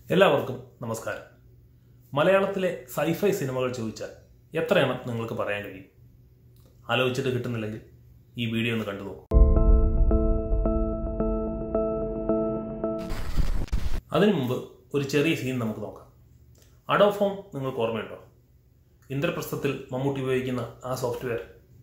എല്ലാവർക്കും നമസ്കാരം മലയാളത്തിലെ സൈഫൈ സിനിമകൾ ചോദിച്ചാൽ എത്രയെണ്ണം നിങ്ങൾക്ക് പറയാൻ കഴിയും ആലോചിച്ചിട്ട് കിട്ടുന്നില്ലെങ്കിൽ ഈ വീഡിയോ ഒന്ന് കണ്ടു നോക്കൂ അതിനു മുമ്പ് ഒരു ചെറിയ സീൻ നമുക്ക് നോക്കാം അഡോഫോം നിങ്ങൾക്ക് ഓർമ്മയുണ്ടോ ഇന്ദ്രപ്രസ്ഥത്തിൽ മമ്മൂട്ടി ഉപയോഗിക്കുന്ന ആ സോഫ്റ്റ്വെയർ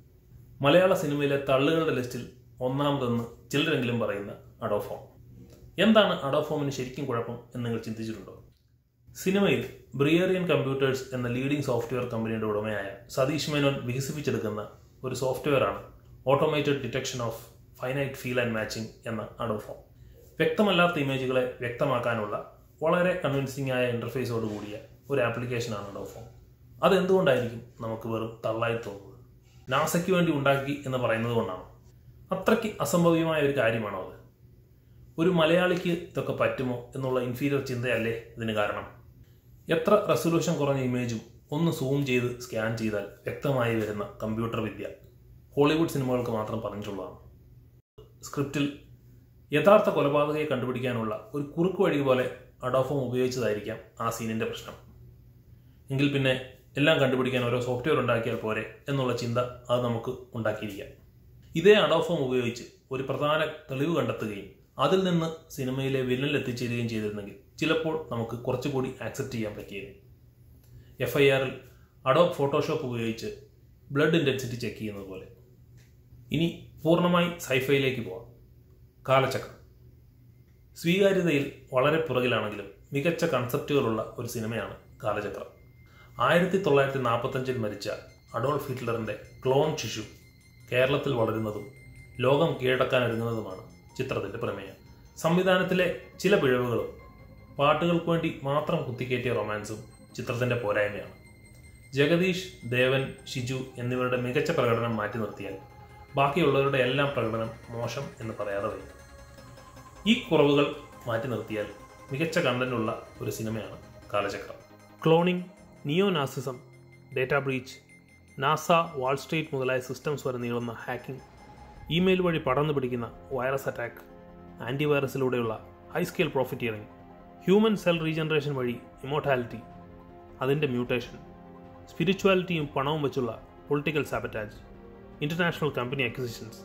മലയാള സിനിമയിലെ തള്ളുകളുടെ ലിസ്റ്റിൽ ഒന്നാമതെന്ന് ചിലരെങ്കിലും പറയുന്ന അഡോഫോം എന്താണ് അഡോഫോമിന് ശരിക്കും കുഴപ്പം എന്ന് നിങ്ങൾ ചിന്തിച്ചിട്ടുണ്ടോ സിനിമയിൽ ബ്രിയറിയൻ കമ്പ്യൂട്ടേഴ്സ് എന്ന ലീഡിംഗ് സോഫ്റ്റ്വെയർ കമ്പനിയുടെ ഉടമയായ സതീഷ് മേനോൻ വികസിപ്പിച്ചെടുക്കുന്ന ഒരു സോഫ്റ്റ്വെയറാണ് automated detection of finite feel and matching എന്ന അഡോഫോം വ്യക്തമല്ലാത്ത ഇമേജുകളെ വ്യക്തമാക്കാനുള്ള വളരെ കൺവിൻസിംഗ് ആയ ഇന്റർഫേസോട് കൂടിയ ഒരു ആപ്ലിക്കേഷനാണ് അഡോഫോം അതെന്തുകൊണ്ടായിരിക്കും നമുക്ക് വെറും തള്ളായി തോന്നുന്നത് നാസയ്ക്ക് വേണ്ടി ഉണ്ടാക്കി എന്ന് പറയുന്നത് കൊണ്ടാണ് അത്രയ്ക്ക് അസംഭവ്യമായ ഒരു കാര്യമാണോ അത് ഒരു മലയാളിക്ക് ഇതൊക്കെ പറ്റുമോ എന്നുള്ള ഇൻഫീരിയർ ചിന്തയല്ലേ ഇതിന് കാരണം എത്ര റെസൊല്യൂഷൻ കുറഞ്ഞ ഇമേജും ഒന്ന് സൂം ചെയ്ത് സ്കാൻ ചെയ്താൽ വ്യക്തമായി വരുന്ന കമ്പ്യൂട്ടർ വിദ്യ ഹോളിവുഡ് സിനിമകൾക്ക് മാത്രം പറഞ്ഞിട്ടുള്ളതാണ് സ്ക്രിപ്റ്റിൽ യഥാർത്ഥ കൊലപാതകയെ കണ്ടുപിടിക്കാനുള്ള ഒരു കുറുക്ക് വഴി പോലെ അഡോഫോം ഉപയോഗിച്ചതായിരിക്കാം ആ സീനിന്റെ പ്രശ്നം എങ്കിൽ പിന്നെ എല്ലാം കണ്ടുപിടിക്കാൻ ഓരോ സോഫ്റ്റ്വെയർ ഉണ്ടാക്കിയാൽ പോരെ എന്നുള്ള ചിന്ത അത് നമുക്ക് ഉണ്ടാക്കിയിരിക്കാം ഇതേ അഡോഫോം ഉപയോഗിച്ച് ഒരു പ്രധാന തെളിവ് കണ്ടെത്തുകയും അതിൽ നിന്ന് സിനിമയിലെ വില്ലനിൽ എത്തിച്ചേരുകയും ചെയ്തിരുന്നെങ്കിൽ ചിലപ്പോൾ നമുക്ക് കുറച്ചുകൂടി ആക്സെപ്റ്റ് ചെയ്യാൻ പറ്റിയേനെ എഫ് ഐ ആറിൽ അഡോബ് ഫോട്ടോഷോപ്പ് ഉപയോഗിച്ച് ബ്ലഡ് ഇൻറ്റൻസിറ്റി ചെക്ക് ചെയ്യുന്നത് പോലെ ഇനി പൂർണ്ണമായി സൈഫയിലേക്ക് പോവാം കാലചക്രം സ്വീകാര്യതയിൽ വളരെ പുറകിലാണെങ്കിലും മികച്ച കൺസെപ്റ്റുകളുള്ള ഒരു സിനിമയാണ് കാലചക്രം ആയിരത്തി തൊള്ളായിരത്തി നാൽപ്പത്തഞ്ചിൽ മരിച്ച അഡോൾഫ് ഹിറ്റ്ലറിന്റെ ക്ലോൺ ശിശു കേരളത്തിൽ വളരുന്നതും ലോകം കീഴടക്കാനൊരുങ്ങുന്നതുമാണ് ചിത്രത്തിന്റെ പ്രമേയം സംവിധാനത്തിലെ ചില പിഴവുകളും പാട്ടുകൾക്ക് വേണ്ടി മാത്രം കുത്തിക്കയറ്റിയ റൊമാൻസും ചിത്രത്തിന്റെ പോരായ്മയാണ് ജഗദീഷ് ദേവൻ ഷിജു എന്നിവരുടെ മികച്ച പ്രകടനം മാറ്റി നിർത്തിയാൽ ബാക്കിയുള്ളവരുടെ എല്ലാം പ്രകടനം മോശം എന്ന് പറയാതെ വയ്യ ഈ കുറവുകൾ മാറ്റി നിർത്തിയാൽ മികച്ച കണ്ടന്റുള്ള ഒരു സിനിമയാണ് Kalachakram cloning neo nazism data breach NASA Wall Street മുതലായ സിസ്റ്റംസ് വരെ നീളുന്ന ഹാക്കിംഗ് ഇമെയിൽ വഴി പടർന്നു പിടിക്കുന്ന വൈറസ് അറ്റാക്ക് ആൻറ്റിവൈറസിലൂടെയുള്ള high scale profiteering human cell regeneration വഴി ഇമോർട്ടാലിറ്റി അതിൻ്റെ മ്യൂട്ടേഷൻ സ്പിരിച്വാലിറ്റിയും പണവും വെച്ചുള്ള political sabotage international company acquisitions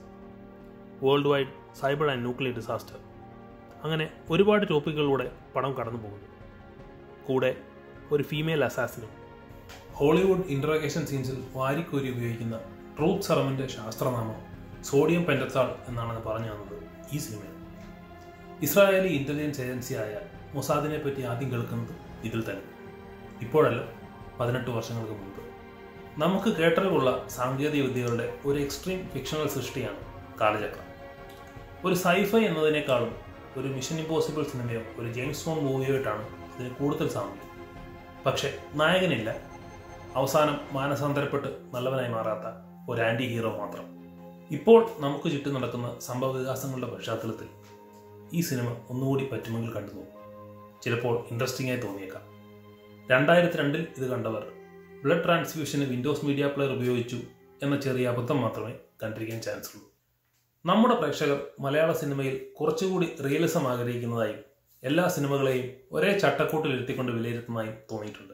world wide cyber and nuclear disaster അങ്ങനെ ഒരുപാട് ടോപ്പിക്കുകളിലൂടെ പടം കടന്നു പോകുന്നു കൂടെ ഒരു ഫീമെയിൽ അസാസിനും ഹോളിവുഡ് ഇൻട്രോഗേഷൻ സീൻസിൽ വാരിക്കോരി ഉപയോഗിക്കുന്ന ട്രൂത്ത് സെറമിൻ്റെ ശാസ്ത്രനാമം സോഡിയം പെൻറ്റത്താൾ എന്നാണ് പറഞ്ഞു തന്നത് ഈ സിനിമയിൽ ഇസ്രായേലി ഇന്റലിജൻസ് ഏജൻസിയായ മൊസാദിനെ പറ്റി ആദ്യം കേൾക്കുന്നത് ഇതിൽ തന്നെ ഇപ്പോഴല്ല പതിനെട്ട് വർഷങ്ങൾക്ക് മുൻപ് നമുക്ക് കേട്ടറിവുള്ള സാങ്കേതിക വിദ്യകളുടെ ഒരു എക്സ്ട്രീം ഫിക്ഷണൽ സൃഷ്ടിയാണ് കാലചക്രം ഒരു സൈഫൈ എന്നതിനേക്കാളും ഒരു മിഷൻ ഇമ്പോസിബിൾ സിനിമയോ ഒരു ജെയിംസ് ബോണ്ട് മൂവിയോ ആയിട്ടാണ് ഇതിന് കൂടുതൽ സാമ്യം പക്ഷേ നായകനില്ല അവസാനം മാനസാന്തരപ്പെട്ട് നല്ലവനായി മാറാത്ത ഒരു ആന്റി ഹീറോ മാത്രം ഇപ്പോൾ നമുക്ക് ചുറ്റും നടക്കുന്ന സംഭവ വികാസങ്ങളുടെ പശ്ചാത്തലത്തിൽ ഈ സിനിമ ഒന്നുകൂടി പറ്റുമെങ്കിൽ കണ്ടു നോക്കും ചിലപ്പോൾ ഇൻട്രസ്റ്റിംഗ് ആയി തോന്നിയേക്കാം രണ്ടായിരത്തി രണ്ടിൽ ഇത് കണ്ടവർ ബ്ലഡ് ട്രാൻസ്ഫ്യൂഷന് വിൻഡോസ് മീഡിയ പ്ലെയർ ഉപയോഗിച്ചു എന്ന ചെറിയ അബദ്ധം മാത്രമേ കണ്ടിരിക്കാൻ ചാൻസ് ഉള്ളൂ നമ്മുടെ പ്രേക്ഷകർ മലയാള സിനിമയിൽ കുറച്ചുകൂടി റിയലിസം ആഗ്രഹിക്കുന്നതായും എല്ലാ സിനിമകളെയും ഒരേ ചട്ടക്കൂട്ടിൽ ഇരുത്തിക്കൊണ്ട് വിലയിരുത്തുന്നതായും തോന്നിയിട്ടുണ്ട്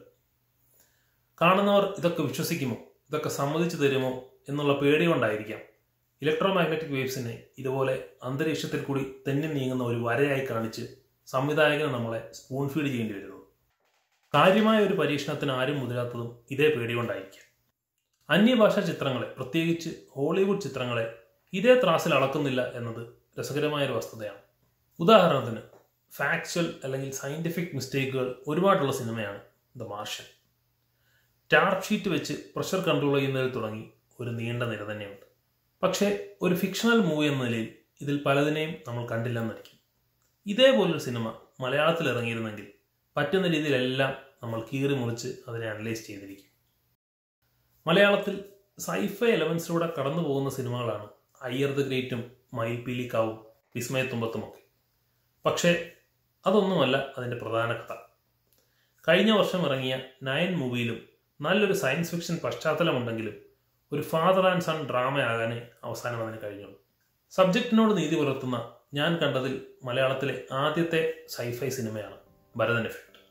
കാണുന്നവർ ഇതൊക്കെ വിശ്വസിക്കുമോ ഇതൊക്കെ സമ്മതിച്ചു തരുമോ എന്നുള്ള പേടി കൊണ്ടായിരിക്കാം ഇലക്ട്രോ മാഗ്നറ്റിക് വേവ്സിനെ ഇതുപോലെ അന്തരീക്ഷത്തിൽ കൂടി തെന്നി നീങ്ങുന്ന ഒരു വരയായി കാണിച്ച് സംവിധായകന് നമ്മളെ സ്പൂൺ ഫീഡ് ചെയ്യേണ്ടി വരുന്നത് കാര്യമായ ഒരു പരീക്ഷണത്തിന് ആരും മുതിരാത്തതും ഇതേ പേടി കൊണ്ടായിരിക്കാം അന്യഭാഷാ ചിത്രങ്ങളെ പ്രത്യേകിച്ച് ഹോളിവുഡ് ചിത്രങ്ങളെ ഇതേ ത്രാസിൽ അളക്കുന്നില്ല എന്നത് രസകരമായ ഒരു വസ്തുതയാണ് ഉദാഹരണത്തിന് ഫാക്ച്വൽ അല്ലെങ്കിൽ സയന്റിഫിക് മിസ്റ്റേക്കുകൾ ഒരുപാടുള്ള സിനിമയാണ് ദ മാർഷൻ ടാർപ്പ് ഷീറ്റ് വെച്ച് പ്രഷർ കൺട്രോൾ ചെയ്യുന്നതിൽ തുടങ്ങി ഒരു നീണ്ട നിര തന്നെയുണ്ട് പക്ഷേ ഒരു ഫിക്ഷണൽ മൂവി എന്ന നിലയിൽ ഇതിൽ പലതിനെയും നമ്മൾ കണ്ടില്ലെന്നായിരിക്കും ഇതേപോലൊരു സിനിമ മലയാളത്തിൽ ഇറങ്ങിയിരുന്നെങ്കിൽ പറ്റുന്ന രീതിയിലെല്ലാം നമ്മൾ കീറി മുറിച്ച് അതിനെ അനലൈസ് ചെയ്തിരിക്കും മലയാളത്തിൽ സൈഫൈ എലവൻസിലൂടെ കടന്നു പോകുന്ന സിനിമകളാണ് അയ്യർ ദ ഗ്രേറ്റും മയിൽപീലിക്കാവും വിസ്മയത്തുമ്പത്തുമൊക്കെ പക്ഷേ അതൊന്നുമല്ല അതിൻ്റെ പ്രധാന കഥ കഴിഞ്ഞ വർഷം ഇറങ്ങിയ നയൻ മൂവിയിലും നല്ലൊരു സയൻസ് ഫിക്ഷൻ പശ്ചാത്തലമുണ്ടെങ്കിലും ഒരു ഫാദർ ആൻഡ് സൺ ഡ്രാമയാകാനേ അവസാനം അതിന് കഴിഞ്ഞുള്ളൂ സബ്ജക്റ്റിനോട് നീതി പുലർത്തുന്ന ഞാൻ കണ്ടതിൽ മലയാളത്തിലെ ആദ്യത്തെ സൈഫൈ സിനിമയാണ് ഭരതൻ എഫക്ട്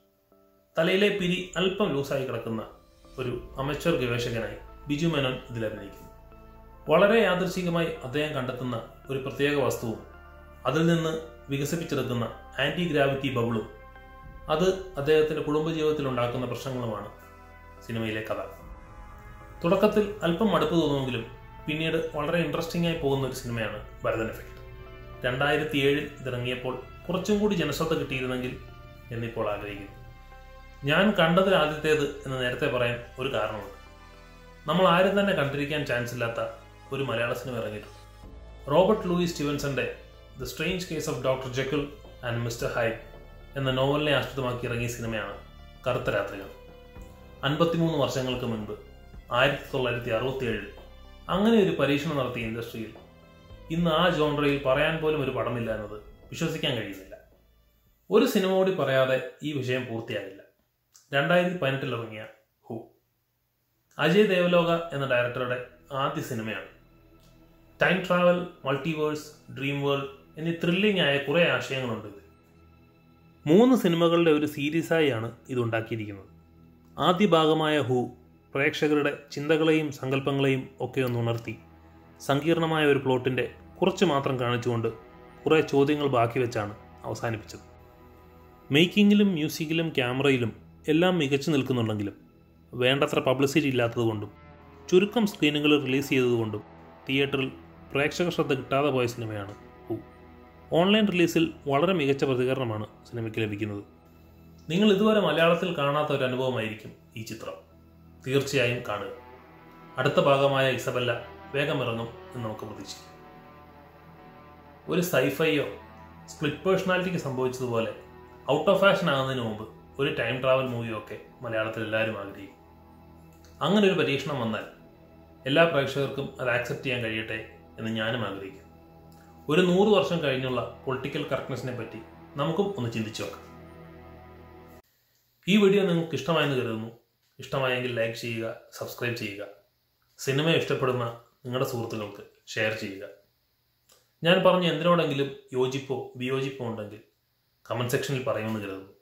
തലയിലെ പിരി അല്പം ലൂസായി കിടക്കുന്ന ഒരു അമച്വർ ഗവേഷകനായി ബിജു മേനോൻ ഇതിൽ അഭിനയിക്കുന്നു വളരെ യാദൃശികമായി അദ്ദേഹം കണ്ടെത്തുന്ന ഒരു പ്രത്യേക വസ്തുവും അതിൽ നിന്ന് വികസിപ്പിച്ചെടുക്കുന്ന ആന്റി ഗ്രാവിറ്റി ബബിളും അത് അദ്ദേഹത്തിന്റെ കുടുംബജീവിതത്തിൽ ഉണ്ടാക്കുന്ന പ്രശ്നങ്ങളുമാണ് സിനിമയിലെ കഥ തുടക്കത്തിൽ അല്പം മടുപ്പ് തോന്നുമെങ്കിലും പിന്നീട് വളരെ ഇൻട്രസ്റ്റിംഗ് ആയി പോകുന്ന ഒരു സിനിമയാണ് ഭരതൻ എഫക്ട് രണ്ടായിരത്തി ഏഴിൽ ഇതിറങ്ങിയപ്പോൾ കുറച്ചും കൂടി ജനശ്രദ്ധ കിട്ടിയിരുന്നെങ്കിൽ എന്നിപ്പോൾ ആഗ്രഹിക്കുന്നു ഞാൻ കണ്ടതിൽ ആദ്യത്തേത് എന്ന് നേരത്തെ പറയാൻ ഒരു കാരണമുണ്ട് നമ്മൾ ആരും തന്നെ കണ്ടിരിക്കാൻ ചാൻസ് ഇല്ലാത്ത ഒരു മലയാള സിനിമ ഇറങ്ങിയിട്ടുണ്ട് റോബർട്ട് ലൂയിസ് സ്റ്റീവൻസന്റെ the strange case of doctor Jekyll and mister Hyde എന്ന നോവലിനെ ആശ്രിതമാക്കി ഇറങ്ങിയ സിനിമയാണ് കറുത്ത രാത്രികൾ അൻപത്തിമൂന്ന് വർഷങ്ങൾക്ക് മുൻപ് ആയിരത്തി തൊള്ളായിരത്തി അറുപത്തി ഏഴിൽ അങ്ങനെ ഒരു പരീക്ഷണം നടത്തിയ ഇൻഡസ്ട്രിയിൽ ഇന്ന് ആ ജോൺറയിൽ പറയാൻ പോലും ഒരു പടമില്ല എന്നത് വിശ്വസിക്കാൻ കഴിയുന്നില്ല ഒരു സിനിമ കൂടി പറയാതെ ഈ വിഷയം പൂർത്തിയാകില്ല രണ്ടായിരത്തി പതിനെട്ടിൽ ഇറങ്ങിയ ഹു അജയ് ദേവലോക എന്ന ഡയറക്ടറുടെ ആദ്യ സിനിമയാണ് time travel multiverse dream world എന്നീ ത്രില്ലിംഗ് ആയ കുറേ ആശയങ്ങളുണ്ട് ഇതിൽ മൂന്ന് സിനിമകളുടെ ഒരു സീരീസായാണ് ഇത് ഉണ്ടാക്കിയിരിക്കുന്നത് ആദ്യ ഭാഗമായ ഹു പ്രേക്ഷകരുടെ ചിന്തകളെയും സങ്കല്പങ്ങളെയും ഒക്കെ ഒന്ന് ഉണർത്തി സങ്കീർണമായ ഒരു പ്ലോട്ടിൻ്റെ കുറച്ച് മാത്രം കാണിച്ചുകൊണ്ട് കുറേ ചോദ്യങ്ങൾ ബാക്കി വെച്ചാണ് അവസാനിപ്പിച്ചത് മേക്കിങ്ങിലും മ്യൂസിക്കിലും ക്യാമറയിലും എല്ലാം മികച്ചു നിൽക്കുന്നുണ്ടെങ്കിലും വേണ്ടത്ര പബ്ലിസിറ്റി ഇല്ലാത്തതുകൊണ്ടും ചുരുക്കം സ്ക്രീനുകൾ റിലീസ് ചെയ്തതുകൊണ്ടും തിയേറ്ററിൽ പ്രേക്ഷക ശ്രദ്ധ കിട്ടാതെ പോയ സിനിമയാണ് ഹു ഓൺലൈൻ റിലീസിൽ വളരെ മികച്ച പ്രതികരണമാണ് സിനിമയ്ക്ക് ലഭിക്കുന്നത് നിങ്ങൾ ഇതുവരെ മലയാളത്തിൽ കാണാത്ത ഒരു അനുഭവമായിരിക്കും ഈ ചിത്രം തീർച്ചയായും കാണുക അടുത്ത ഭാഗമായ ഇസബല്ല വേഗം ഇറങ്ങും എന്ന് നമുക്ക് പ്രതീക്ഷിക്കാം ഒരു സൈഫൈയോ സ്പ്ലിറ്റ് പേഴ്സണാലിറ്റിക്ക് സംഭവിച്ചതുപോലെ ഔട്ട് ഓഫ് ഫാഷൻ ആകുന്നതിന് മുമ്പ് ഒരു ടൈം ട്രാവൽ മൂവിയോ ഒക്കെ മലയാളത്തിൽ എല്ലാവരും ആഗ്രഹിക്കും അങ്ങനെ ഒരു പരീക്ഷണം വന്നാൽ എല്ലാ പ്രേക്ഷകർക്കും അത് ആക്സെപ്റ്റ് ചെയ്യാൻ കഴിയട്ടെ എന്ന് ഞാനും ആഗ്രഹിക്കുന്നു ഒരു നൂറ് വർഷം കഴിഞ്ഞുള്ള പൊളിറ്റിക്കൽ കറക്റ്റ്നെസ്സിനെ പറ്റി നമുക്കും ഒന്ന് ചിന്തിച്ചു നോക്കാം ഈ വീഡിയോ നിങ്ങൾക്ക് ഇഷ്ടമായെന്ന് കരുതുന്നു ഇഷ്ടമായെങ്കിൽ ലൈക്ക് ചെയ്യുക സബ്സ്ക്രൈബ് ചെയ്യുക സിനിമ ഇഷ്ടപ്പെടുന്ന നിങ്ങളുടെ സുഹൃത്തുക്കൾക്ക് ഷെയർ ചെയ്യുക ഞാൻ പറഞ്ഞ എന്തിനോടെങ്കിലും യോജിപ്പോ വിയോജിപ്പോ ഉണ്ടെങ്കിൽ കമൻറ്റ് സെക്ഷനിൽ പറയുമെന്ന് കരുതുന്നു